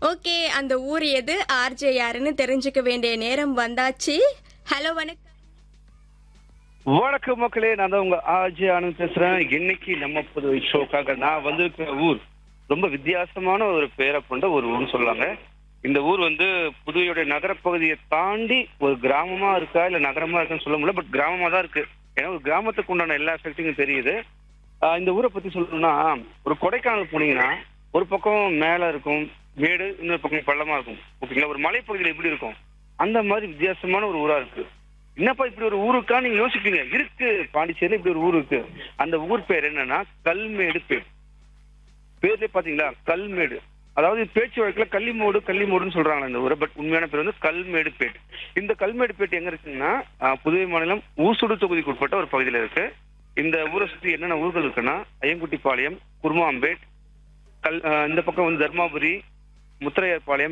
okay அந்த ஊர் எது ஆர்ஜே யாருன்னு தெரிஞ்சுக்க வேண்டிய நேரம் வந்தாச்சு ஹலோ வணக்கம் வணக்கம் மக்களே நான் தான் உங்க ஆஜி ஆனந்த் பேசுறேன் இன்னைக்கு நம்ம புதுவை ஷோக்காக நான் வந்திருக்கிற ஊர் ரொம்ப வித்தியாசமான ஒரு பெயரை கொண்ட ஒரு ஊர்னு சொல்லலாங்க இந்த ஊர் வந்து புதுவையோட நகரப்பகுதியை தாண்டி ஒரு கிராமமா இருக்கா இல்ல நகரமா இருக்கான்னு சொல்ல முடியல பட் கிராமமா தான் இருக்கு ஏன்னா ஒரு கிராமத்துக்கு உண்டான எல்லா எஃபெக்டிங்கும் தெரியுது ஆஹ் இந்த ஊரை பத்தி சொல்லணும்னா ஒரு கொடைக்கானல் போனீங்கன்னா ஒரு பக்கம் மேல இருக்கும் மேடு இன்னொரு பக்கம் பள்ளமா இருக்கும் ஓகேங்களா ஒரு மலைப்பகுதியில் எப்படி இருக்கும் அந்த மாதிரி வித்தியாசமான ஒரு ஊரா இருக்கு என்னப்பா இப்படி ஒரு ஊர் இருக்கா நீங்க யோசிப்பீங்க இருக்கு பாண்டிச்சேரியில இப்படி ஒரு ஊர் இருக்கு அந்த ஊர் பேர் என்னன்னா கல்மேடு பேர் பேர்லயே பாத்தீங்களா கல்மேடு அதாவது பேச்சு வழக்குல கள்ளிமோடு கள்ளிமோடுன்னு சொல்றாங்க இந்த ஊரை பட் உண்மையான பேர் வந்து கல்மேடு பேட் இந்த கல்மேடு பேட் எங்க இருக்குன்னா ஆஹ், புதுவை மாநிலம் ஊசுடு தொகுதிக்கு உட்பட்ட ஒரு பகுதியில இருக்கு இந்த ஊரை சுத்தி என்னென்ன ஊர்கள் இருக்குன்னா ஐயங்குட்டிப்பாளையம் குருமாம்பேட் கல் ஆஹ், இந்த பக்கம் வந்து தர்மாபுரி முத்திரையர்பாளையம்